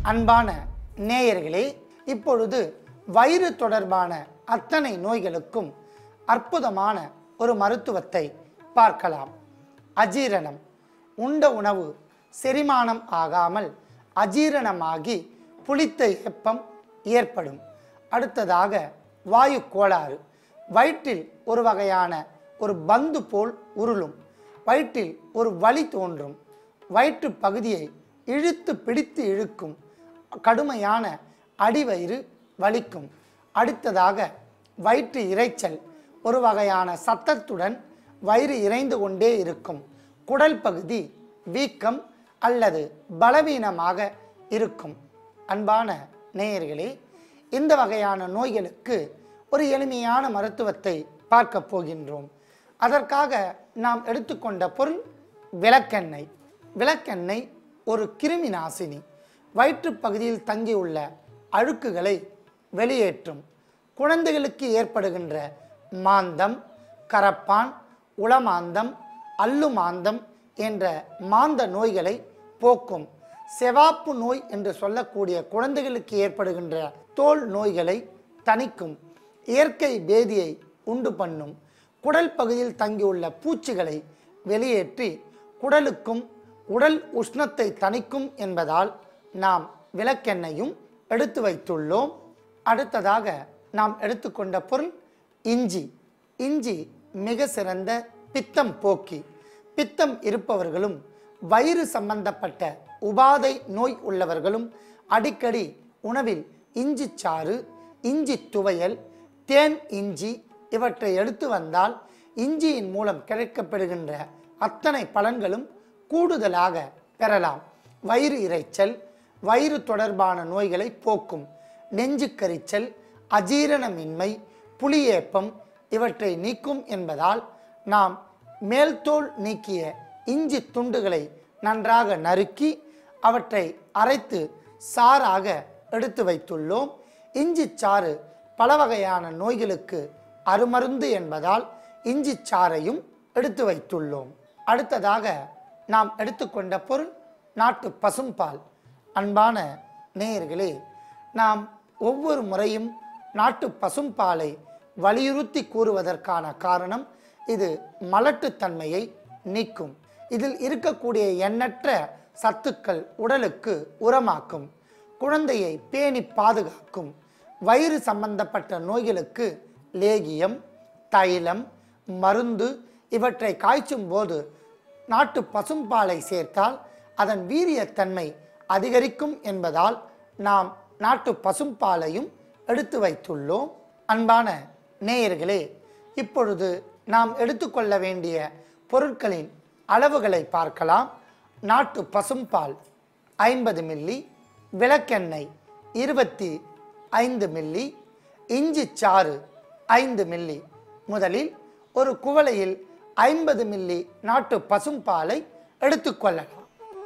அன்பான நேயர்களே இப்பொழுது வயிறு தொடர்பான அத்தனை நோய்களுக்கும் அற்புதமான ஒரு மருத்துவத்தை பார்க்கலாம் அஜீரணம் உண்ட உணவு செரிமானம் ஆகாமல் அஜீரணமாகி புளித்த ஏப்பம் ஏற்படும் அடுத்ததாக வாயு கோளாறு வயிற்றில் ஒரு வகையான ஒரு பந்து போல் உருளும் வயிற்றில் ஒரு வலி தோன்றும் வயிற்று பகுதியை இழுத்து பிடித்து இழுக்கும் கடுமையான அடிவயிறு வலிக்கும் அடுத்ததாக வயிற்று இரைச்சல் ஒரு வகையான சத்தத்துடன் வயிறு இறைந்து கொண்டே இருக்கும் குடல் பகுதி வீக்கம் அல்லது பலவீனமாக இருக்கும் அன்பான நேயர்களே இந்த வகையான நோய்களுக்கு ஒரு எளிமையான மருத்துவத்தை பார்க்க போகின்றோம் அதற்காக நாம் எடுத்துக்கொண்ட பொருள் விளக்கெண்ணெய் விளக்கெண்ணெய் ஒரு கிருமி நாசினி வயிற்றுப் பகுதியில் தங்கியுள்ள அழுக்குகளை வெளியேற்றும் குழந்தைகளுக்கு ஏற்படுகின்ற மாந்தம் கரப்பான் உளமாந்தம் அல்லுமாந்தம் என்ற மாந்த நோய்களை போக்கும் செவாப்பு நோய் என்று சொல்லக்கூடிய குழந்தைகளுக்கு ஏற்படுகின்ற தோல் நோய்களை தணிக்கும் இயற்கை பேதியை உண்டு பண்ணும் குடல் பகுதியில் தங்கியுள்ள பூச்சிகளை வெளியேற்றி குடலுக்கும் உடல் உஷ்ணத்தை தணிக்கும் என்பதால் நாம் விளக்கெண்ணையும் எடுத்து வைத்துள்ளோம் அடுத்ததாக நாம் எடுத்துக்கொண்ட பொருள் இஞ்சி இஞ்சி மிக சிறந்த பித்தம் போக்கி பித்தம் இருப்பவர்களும் வயிறு சம்பந்தப்பட்ட உபாதை நோய் உள்ளவர்களும் அடிக்கடி உணவில் இஞ்சி சாறு இஞ்சி துவையல் தேன் இஞ்சி இவற்றை எடுத்து வந்தால் இஞ்சியின் மூலம் கிடைக்கப்படுகின்ற அத்தனை பலன்களும் கூடுதலாக பெறலாம் வயிறு இரைச்சல் வயிறு தொடர்பான நோய்களை போக்கும் நெஞ்சு கரிச்சல் அஜீரணமின்மை புளியேப்பம் இவற்றை நீக்கும் என்பதால் நாம் மேல்தோல் நீக்கிய இஞ்சி துண்டுகளை நன்றாக நறுக்கி அவற்றை அரைத்து சாறாக எடுத்து வைத்துள்ளோம் இஞ்சி சாறு பல வகையான நோய்களுக்கு அருமருந்து என்பதால் இஞ்சி சாறையும் எடுத்து வைத்துள்ளோம் அடுத்ததாக நாம் எடுத்துக்கொண்ட பொருள் நாட்டு பசும்பால் அன்பான நேயர்களே நாம் ஒவ்வொரு முறையும் நாட்டு பசும்பாலை வலியுறுத்தி கூறுவதற்கான காரணம் இது மலட்டுத்தன்மையை நீக்கும் இதில் இருக்கக்கூடிய எண்ணற்ற சத்துக்கள் உடலுக்கு உரமாக்கும் குழந்தையை பேணி பாதுகாக்கும் வயிறு சம்பந்தப்பட்ட நோய்களுக்கு லேகியம் தைலம் மருந்து இவற்றை காய்ச்சும் போது நாட்டு பசும்பாலை சேர்த்தால் அதன் வீரியத்தன்மை அதிகரிக்கும் என்பதால் நாம் நாட்டு பசும்பாலையும் எடுத்து வைத்துள்ளோம் அன்பான நேயர்களே இப்பொழுது நாம் எடுத்துக்கொள்ள வேண்டிய பொருட்களின் அளவுகளை பார்க்கலாம் நாட்டு பசும்பால் ஐம்பது மில்லி விளக்கெண்ணெய் இருபத்தி ஐந்து மில்லி இஞ்சி சாறு ஐந்து மில்லி முதலில் ஒரு குவளையில் ஐம்பது மில்லி நாட்டு பசும்பாலை எடுத்துக்கொள்ளலாம்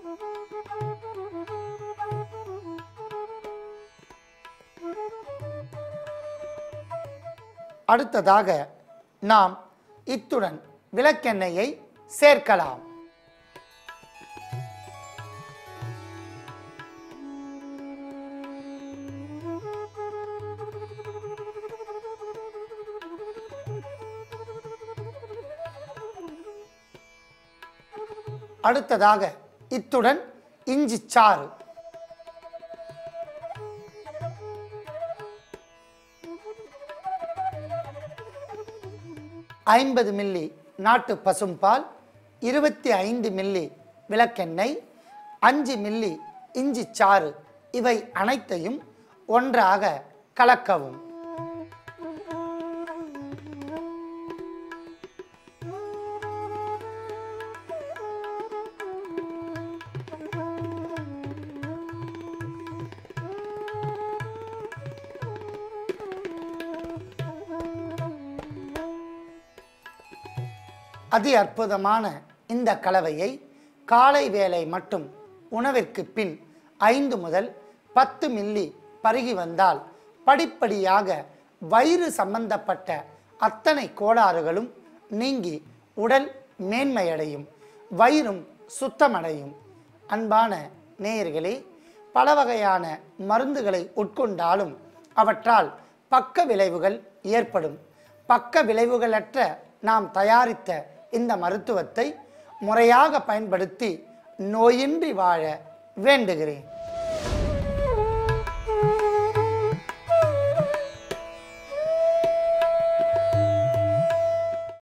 அடுத்ததாக நாம் இத்துடன் விளக்கெண்ணெயை சேர்க்கலாம் அடுத்ததாக இத்துடன் இஞ்சி சாறு ஐம்பது மில்லி நாட்டு பசும்பால் இருபத்தி ஐந்து மில்லி விளக்கெண்ணெய் அஞ்சு மில்லி இஞ்சி சாறு இவை அனைத்தையும் ஒன்றாக கலக்கவும் அதி அற்புதமான இந்த கலவையை காலை வேளை மட்டும் உணவிற்கு பின் ஐந்து முதல் பத்து மில்லி பருகி வந்தால் படிப்படியாக வயிறு சம்பந்தப்பட்ட அத்தனை கோளாறுகளும் நீங்கி உடல் மேன்மையடையும் வயிறும் சுத்தமடையும் அன்பான நேயர்களே பல வகையான மருந்துகளை உட்கொண்டாலும் அவற்றால் பக்க விளைவுகள் ஏற்படும் பக்க விளைவுகளற்ற நாம் தயாரித்த இந்த மருத்துவத்தை முறையாக பயன்படுத்தி நோயின்றி வாழ வேண்டுகிறேன்